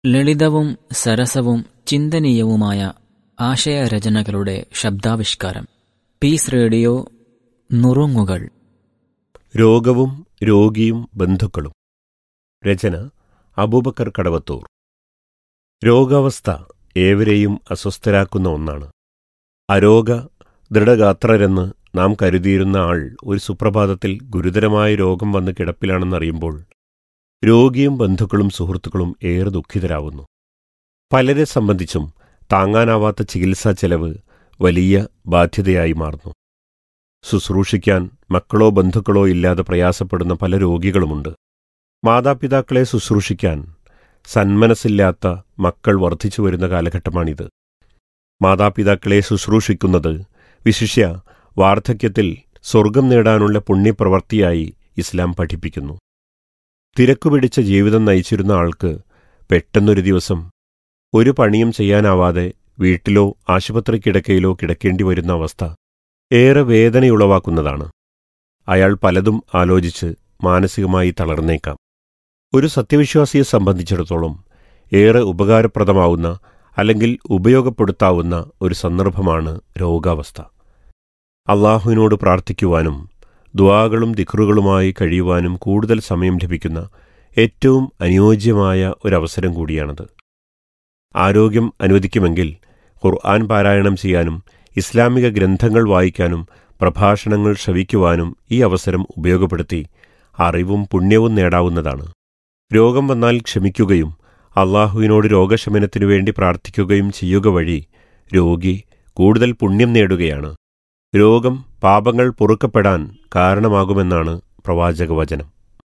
ലളിതവും സരസവും ചിന്തനീയവുമായ ആശയരചനകളുടെ ശബ്ദാവിഷ്കാരം piece radio നുറുങ്ങുകൾ രോഗവും രോഗിയും ബന്ധുക്കളും രചന അബൂബക്കർ കടവത്തൂർ രോഗാവസ്ഥ ഏവരെയും അസ്വസ്ഥരാക്കുന്ന ഒന്നാണ് അരോഗ ദൃഢഗാത്രരെന്ന് നാം കരുതിയിരുന്ന ആൾ ഒരു സുപ്രഭാതത്തിൽ ഗുരുതരമായ രോഗം വന്ന് കിടപ്പിലാണെന്നറിയുമ്പോൾ രോഗിയും ബന്ധുക്കളും സുഹൃത്തുക്കളും ഏറെ ദുഃഖിതരാവുന്നു പലരെ സംബന്ധിച്ചും താങ്ങാനാവാത്ത ചികിത്സാ ചെലവ് വലിയ ബാധ്യതയായി മാറുന്നു ശുശ്രൂഷിക്കാൻ മക്കളോ ബന്ധുക്കളോ ഇല്ലാതെ പ്രയാസപ്പെടുന്ന പല രോഗികളുമുണ്ട് മാതാപിതാക്കളെ ശുശ്രൂഷിക്കാൻ സന്മനസ്സില്ലാത്ത മക്കൾ വർദ്ധിച്ചു വരുന്ന കാലഘട്ടമാണിത് മാതാപിതാക്കളെ ശുശ്രൂഷിക്കുന്നത് വിശിഷ്യ വാർദ്ധക്യത്തിൽ സ്വർഗം നേടാനുള്ള പുണ്യപ്രവൃത്തിയായി ഇസ്ലാം പഠിപ്പിക്കുന്നു തിരക്കുപിടിച്ച ജീവിതം നയിച്ചിരുന്ന ആൾക്ക് പെട്ടെന്നൊരു ദിവസം ഒരു പണിയും ചെയ്യാനാവാതെ വീട്ടിലോ ആശുപത്രി കിടക്കയിലോ കിടക്കേണ്ടി വരുന്ന അവസ്ഥ ഏറെ വേദനയുളവാക്കുന്നതാണ് അയാൾ പലതും ആലോചിച്ച് മാനസികമായി തളർന്നേക്കാം ഒരു സത്യവിശ്വാസിയെ സംബന്ധിച്ചിടത്തോളം ഏറെ ഉപകാരപ്രദമാവുന്ന അല്ലെങ്കിൽ ഉപയോഗപ്പെടുത്താവുന്ന ഒരു സന്ദർഭമാണ് രോഗാവസ്ഥ അള്ളാഹുവിനോട് പ്രാർത്ഥിക്കുവാനും ദ്വാകളും ദിക്റുകളുമായി കഴിയുവാനും കൂടുതൽ സമയം ലഭിക്കുന്ന ഏറ്റവും അനുയോജ്യമായ ഒരവസരം കൂടിയാണത് ആരോഗ്യം അനുവദിക്കുമെങ്കിൽ ഖുർആൻ പാരായണം ചെയ്യാനും ഇസ്ലാമിക ഗ്രന്ഥങ്ങൾ വായിക്കാനും പ്രഭാഷണങ്ങൾ ശ്രവിക്കുവാനും ഈ അവസരം ഉപയോഗപ്പെടുത്തി അറിവും പുണ്യവും നേടാവുന്നതാണ് രോഗം വന്നാൽ ക്ഷമിക്കുകയും അള്ളാഹുവിനോട് രോഗശമനത്തിനു വേണ്ടി പ്രാർത്ഥിക്കുകയും ചെയ്യുക വഴി രോഗി കൂടുതൽ പുണ്യം നേടുകയാണ് രോഗം പാപങ്ങൾ പൊറുക്കപ്പെടാൻ കാരണമാകുമെന്നാണ് പ്രവാചകവചനം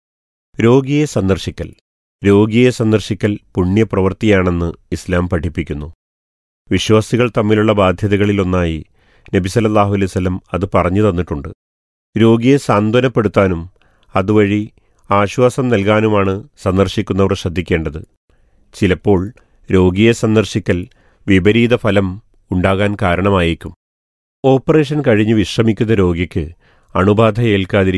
രോഗിയെ സന്ദർശിക്കൽ രോഗിയെ സന്ദർശിക്കൽ പുണ്യപ്രവൃത്തിയാണെന്ന് ഇസ്ലാം പഠിപ്പിക്കുന്നു വിശ്വാസികൾ തമ്മിലുള്ള ബാധ്യതകളിലൊന്നായി നബിസലല്ലാഹു അലൈവല്ലം അത് പറഞ്ഞു തന്നിട്ടുണ്ട് രോഗിയെ സാന്ത്വനപ്പെടുത്താനും അതുവഴി ആശ്വാസം നൽകാനുമാണ് സന്ദർശിക്കുന്നവർ ശ്രദ്ധിക്കേണ്ടത് ചിലപ്പോൾ രോഗിയെ സന്ദർശിക്കൽ വിപരീത ഫലം ഉണ്ടാകാൻ കാരണമായേക്കും ഓപ്പറേഷൻ കഴിഞ്ഞ് വിശ്രമിക്കുന്ന രോഗിക്ക് അണുബാധ ഏൽക്കാതിരിക്കാൻ